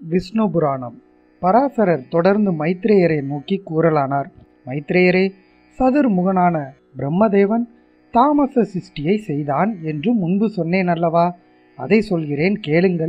விஷ்ணு புராணம் பராசரர் தொடர்ந்து மைத்ரேயரை நோக்கி கூறலானார் மைத்ரேயரே சதுர்முகனான பிரம்மதேவன் தாமச சிருஷ்டியை செய்தான் என்று முன்பு சொன்னேன் அல்லவா அதை சொல்கிறேன் கேளுங்கள்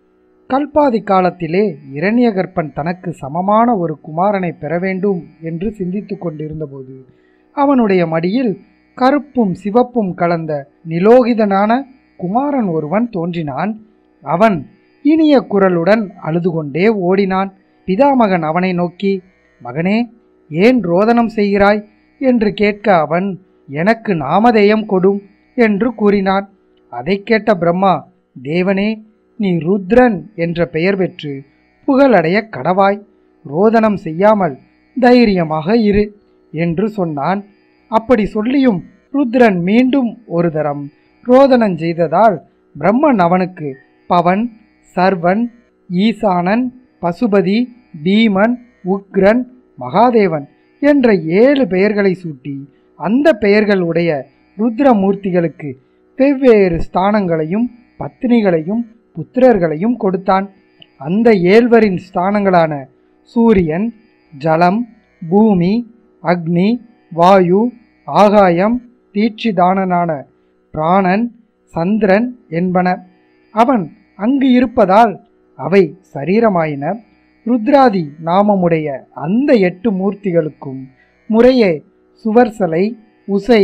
கல்பாதி காலத்திலே இரண்யகற்பன் தனக்கு சமமான ஒரு குமாரனை பெற வேண்டும் என்று சிந்தித்துக் கொண்டிருந்தபோது அவனுடைய மடியில் கருப்பும் சிவப்பும் கலந்த நிலோகிதனான குமாரன் ஒருவன் தோன்றினான் அவன் இனிய குரலுடன் அழுது கொண்டே ஓடினான் பிதாமகன் அவனை நோக்கி மகனே ஏன் ரோதனம் செய்கிறாய் என்று கேட்க அவன் எனக்கு நாமதேயம் கொடும் என்று கூறினான் அதைக் கேட்ட பிரம்மா தேவனே நீ ருத்ரன் என்ற பெயர் பெற்று புகழடைய கடவாய் ரோதனம் செய்யாமல் தைரியமாக இரு என்று சொன்னான் அப்படி சொல்லியும் ருத்ரன் மீண்டும் ஒரு தரம் ரோதனம் செய்ததால் பிரம்மன் அவனுக்கு பவன் சர்வன் ஈசானன் பசுபதி பீமன் உக்ரன் மகாதேவன் என்ற ஏழு பெயர்களை சூட்டி அந்த பெயர்கள் உடைய ருத்ரமூர்த்திகளுக்கு வெவ்வேறு ஸ்தானங்களையும் பத்தினிகளையும் புத்திரர்களையும் கொடுத்தான் அந்த ஏழ்வரின் ஸ்தானங்களான சூரியன் ஜலம் பூமி அக்னி வாயு ஆகாயம் தீட்சிதானனான பிராணன் சந்திரன் என்பன அவன் அங்கு இருப்பதால் அவை சரீரமாயின ருத்ராதி நாமமுடைய அந்த எட்டு மூர்த்திகளுக்கும் முறையே சுவர்சலை உசை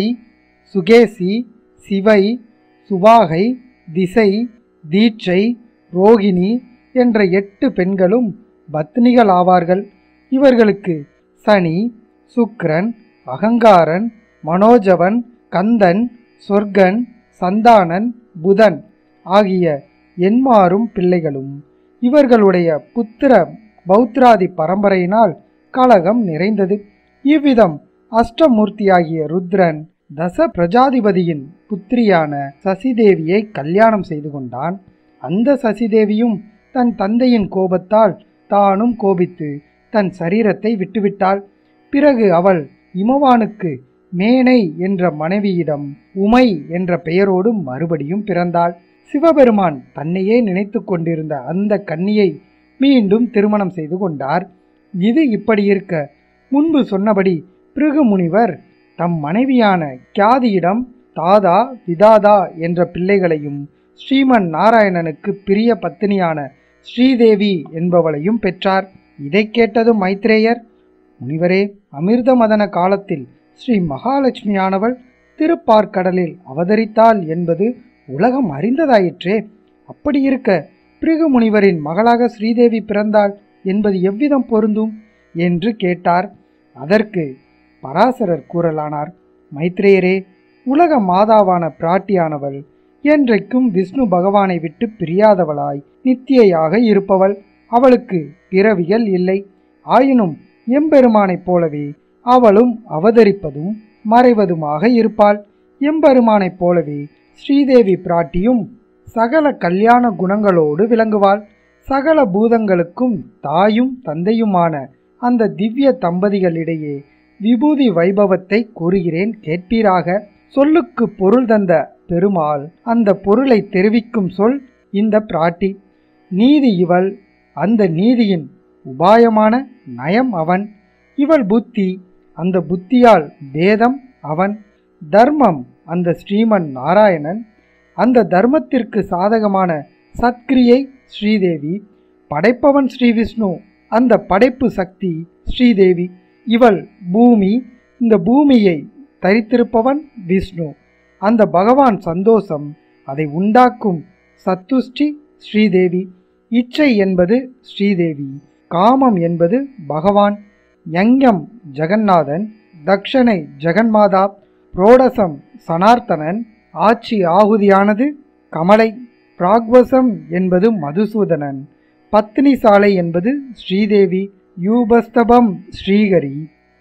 சுகேசி சிவை சுவாகை திசை தீட்சை ரோகிணி என்ற எட்டு பெண்களும் பத்னிகள் ஆவார்கள் இவர்களுக்கு சனி சுக்கிரன் அகங்காரன் மனோஜவன் கந்தன் சொர்க்கன் சந்தானன் புதன் ஆகிய என்மாரும் பிள்ளைகளும் இவர்களுடைய புத்திர பௌத்ராதி பரம்பரையினால் கலகம் நிறைந்தது இவ்விதம் அஷ்டமூர்த்தியாகிய ருத்ரன் தச பிரஜாதிபதியின் புத்திரியான சசிதேவியை கல்யாணம் செய்து கொண்டான் அந்த சசிதேவியும் தன் தந்தையின் கோபத்தால் தானும் கோபித்து தன் சரீரத்தை விட்டுவிட்டாள் பிறகு அவள் இமவானுக்கு மேனை என்ற மனைவியிடம் உமை என்ற பெயரோடு மறுபடியும் பிறந்தாள் சிவபெருமான் தன்னையே நினைத்து கொண்டிருந்த அந்த கன்னியை மீண்டும் திருமணம் செய்து கொண்டார் இது இப்படி இருக்க முன்பு சொன்னபடி பிருகு முனிவர் தம் மனைவியான கியாதியிடம் தாதா விதாதா என்ற பிள்ளைகளையும் ஸ்ரீமன் நாராயணனுக்கு பிரிய பத்தினியான ஸ்ரீதேவி என்பவளையும் பெற்றார் இதை கேட்டதும் மைத்ரேயர் முனிவரே அமிர்த மதன காலத்தில் ஸ்ரீ மகாலட்சுமியானவள் திருப்பார்க்கடலில் அவதரித்தாள் என்பது உலகம் அறிந்ததாயிற்றே அப்படி இருக்க பிருகு முனிவரின் மகளாக ஸ்ரீதேவி பிறந்தாள் என்பது எவ்விதம் பொருந்தும் என்று கேட்டார் அதற்கு பராசரர் கூறலானார் மைத்ரேயரே உலக மாதாவான பிராட்டியானவள் என்றைக்கும் விஷ்ணு பகவானை விட்டு பிரியாதவளாய் நித்தியையாக இருப்பவள் அவளுக்கு பிறவிகள் இல்லை ஆயினும் எம்பெருமானைப் போலவே அவளும் அவதரிப்பதும் மறைவதுமாக இருப்பாள் எம்பெருமானைப் போலவே ஸ்ரீதேவி பிராட்டியும் சகல கல்யாண குணங்களோடு விளங்குவாள் சகல பூதங்களுக்கும் தாயும் தந்தையுமான அந்த திவ்ய தம்பதிகளிடையே விபூதி வைபவத்தை கூறுகிறேன் கேட்பீராக சொல்லுக்கு பொருள் தந்த பெருமாள் அந்த பொருளை தெரிவிக்கும் சொல் இந்த பிராட்டி நீதி இவள் அந்த நீதியின் உபாயமான நயம் அவன் இவள் புத்தி அந்த புத்தியால் வேதம் அவன் தர்மம் அந்த ஸ்ரீமன் நாராயணன் அந்த தர்மத்திற்கு சாதகமான சத்கிரியை ஸ்ரீதேவி படைப்பவன் ஸ்ரீ விஷ்ணு அந்த படைப்பு சக்தி ஸ்ரீதேவி இவள் பூமி இந்த பூமியை தரித்திருப்பவன் விஷ்ணு அந்த பகவான் சந்தோஷம் அதை உண்டாக்கும் சத்துஷ்டி ஸ்ரீதேவி இச்சை என்பது ஸ்ரீதேவி காமம் என்பது பகவான் யங்கம் ஜெகநாதன் தக்ஷனை ஜெகன்மாதா புரோடசம் சனார்த்தனன் ஆட்சி ஆகுதியானது கமலை பிராக்வசம் என்பது மதுசூதனன் பத்னி சாலை என்பது ஸ்ரீதேவி யூபஸ்தபம் ஸ்ரீகரி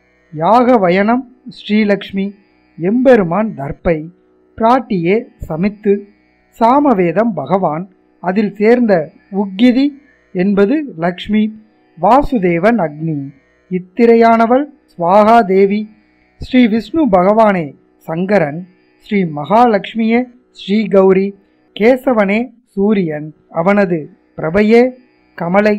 யாகவயனம் ஸ்ரீலக்ஷ்மி எம்பெருமான் தர்ப்பை பிராட்டியே சமித்து சாமவேதம் பகவான் அதில் சேர்ந்த உக்கிதி என்பது லக்ஷ்மி வாசுதேவன் அக்னி இத்திரையானவள் ஸ்வாகா தேவி ஸ்ரீ விஷ்ணு பகவானே சங்கரன் ஸ்ரீ மகாலட்சுமியே ஸ்ரீ கௌரி கேசவனே சூரியன் அவனது பிரபையே கமலை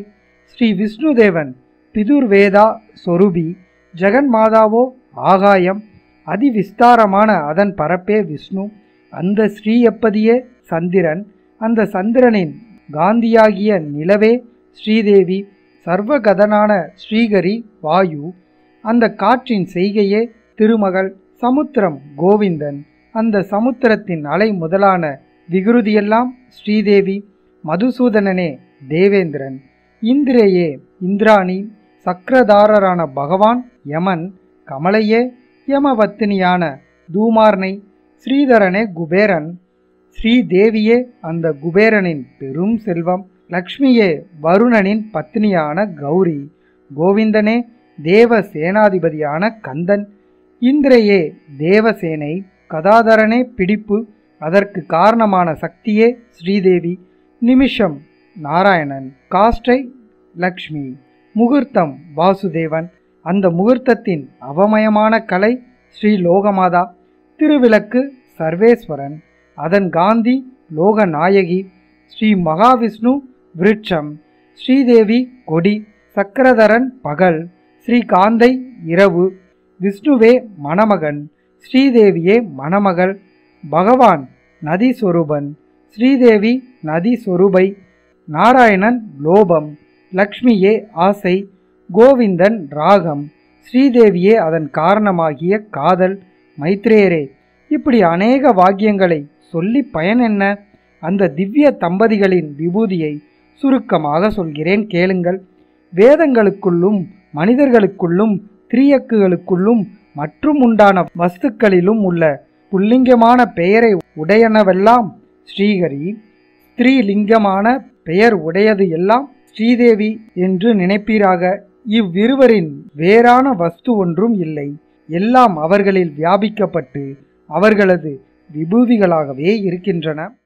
ஸ்ரீ விஷ்ணுதேவன் பிதுர்வேதா சொருபி ஜெகன்மாதாவோ ஆகாயம் அதிவிஸ்தாரமான அதன் பரப்பே விஷ்ணு அந்த ஸ்ரீ எப்பதியே சந்திரன் அந்த சந்திரனின் காந்தியாகிய நிலவே ஸ்ரீதேவி சர்வகதனான ஸ்ரீகரி வாயு அந்த காற்றின் செய்கையே திருமகள் சமுத்திரம் கோவிந்தன் அந்த சமுத்திரத்தின் அலை முதலான விகுருதியெல்லாம் ஸ்ரீதேவி மதுசூதனனே தேவேந்திரன் இந்திரேயே இந்திராணி சக்கரதாரரான பகவான் யமன் கமலையே யமவத்தினியான தூமார்னை ஸ்ரீதரனே குபேரன் ஸ்ரீதேவியே அந்த குபேரனின் பெரும் செல்வம் லக்ஷ்மியே வருணனின் பத்னியான கௌரி கோவிந்தனே தேவ சேனாதிபதியான கந்தன் இந்திரையே தேவசேனை கதாதரனே பிடிப்பு அதற்கு காரணமான சக்தியே ஸ்ரீதேவி நிமிஷம் நாராயணன் காஷ்டை லக்ஷ்மி முகூர்த்தம் வாசுதேவன் அந்த முகூர்த்தத்தின் அவமயமான கலை ஸ்ரீ லோகமாதா திருவிளக்கு சர்வேஸ்வரன் அதன் காந்தி லோகநாயகி ஸ்ரீ மகாவிஷ்ணு விருட்சம் ஸ்ரீதேவி கொடி சக்கரதரன் பகல் ஸ்ரீ காந்தை இரவு விஷ்ணுவே மணமகன் ஸ்ரீதேவியே மணமகள் பகவான் நதி சொரூபன் ஸ்ரீதேவி நதி சொரூபை நாராயணன் லோபம் லக்ஷ்மியே ஆசை கோவிந்தன் ராகம் ஸ்ரீதேவியே அதன் காரணமாகிய காதல் மைத்ரேயரே இப்படி அநேக வாக்கியங்களை சொல்லி பயன் என்ன அந்த திவ்ய தம்பதிகளின் விபூதியை சுருக்கமாக சொல்கிறேன் கேளுங்கள் வேதங்களுக்குள்ளும் மனிதர்களுக்குள்ளும் திரியக்குகளுக்குள்ளும் மற்றும் உண்டான வஸ்துக்களிலும் உள்ள புல்லிங்கமான பெயரை உடையனவெல்லாம் ஸ்ரீஹரி ஸ்திரீலிங்கமான பெயர் உடையது எல்லாம் ஸ்ரீதேவி என்று நினைப்பீராக இவ்விருவரின் வேறான வஸ்து ஒன்றும் இல்லை எல்லாம் அவர்களில் வியாபிக்கப்பட்டு அவர்களது விபூதிகளாகவே இருக்கின்றன